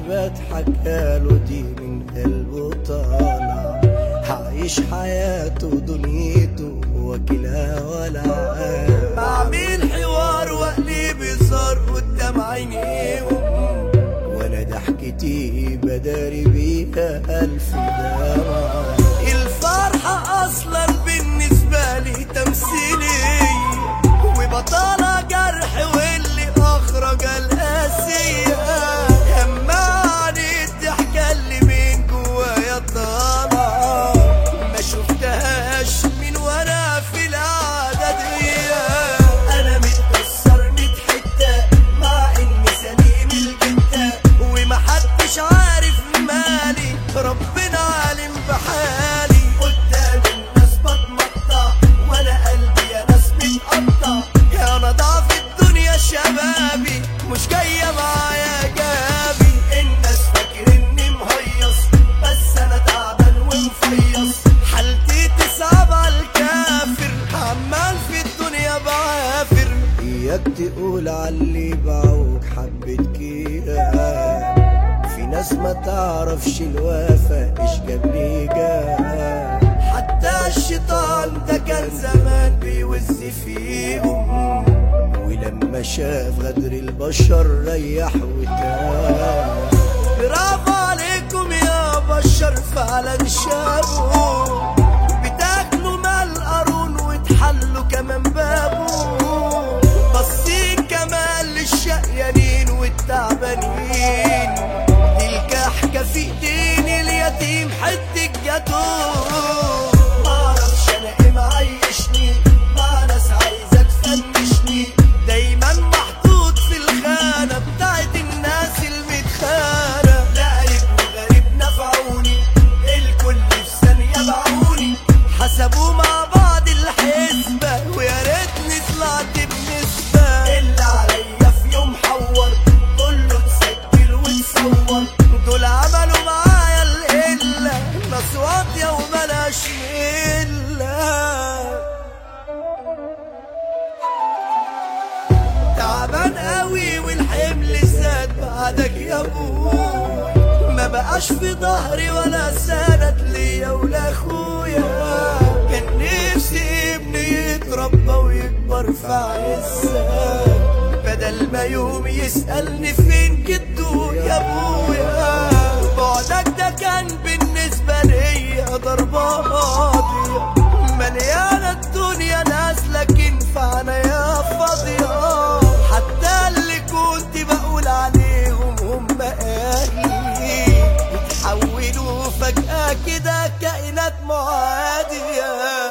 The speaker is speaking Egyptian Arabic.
بضحك له دي من قلبه طالع عايش حياته ودنيته وكلها ولا عارف بعمل حوار واقلب هزار قدام عينيهم وانا ضحكتي بداري بيها الف دمعة الفرحة اصلا بالنسبة لي تمثيلية وبطالة جرح واللي اخرج القاسية همعني الضحكة اللي من جوايا طالعة ما شفتهاش من وانا في العادة دي انا متكسر ميت حتة مع اني سليم الجتة ومحدش عارف مالي ربنا عالم بحالي قدام الناس بتمطع وانا قلبي يا ناس بيتقطع يا انا ضعف الدنيا شبابي مش جاية معايا جابي الناس فاكرني مهيص بس انا تعبان ومفيص حالتي تصعب على الكافر عمال في الدنيا بعافر اياك تقول على اللي باعوك حبة كيان في ناس ما تعرفش الوفا ايش جاب لي جاب حتى الشيطان ده كان زمان بيوز فيهم ولما شاف غدر البشر ريح وتاب برافو عليكم يا بشر فعلا شافوا بتاكلوا مال قارون وتحلوا كمان بابه بصين كمان للشقيانين والتعبانين دي الكحكة في ايدين اليتيم حتة جاتوه معرفش انا ايه معيشني مع ناس عايزة تفنشني دايما محطوط في الخانة بتاعت الناس المتخانة لا قريب وغريب نفعوني الكل في ثانية باعوني حسبوا مع بعض الحسبة ويا ريتني طلعت بنسبة اللي عليا في يوم حور كله تسجل وتصور دول عملوا معايا القلة ناس واطية وملاش ملة تعبان قوي والحمل زاد بعدك يا ابوي ما بقاش في ظهري ولا سند ليا ولا اخويا كان نفسي ابني يتربى ويكبر في عزك بدل ما يوم يسألني فين جدو يا ابويا بعدك ده كان بالنسبة ليا ضربة قاضية مليانة الدنيا ناس لكن في عنايا فاضية حتى اللي كنت بقول عليهم هم أهلي اتحولوا فجأة كده كائنات معادية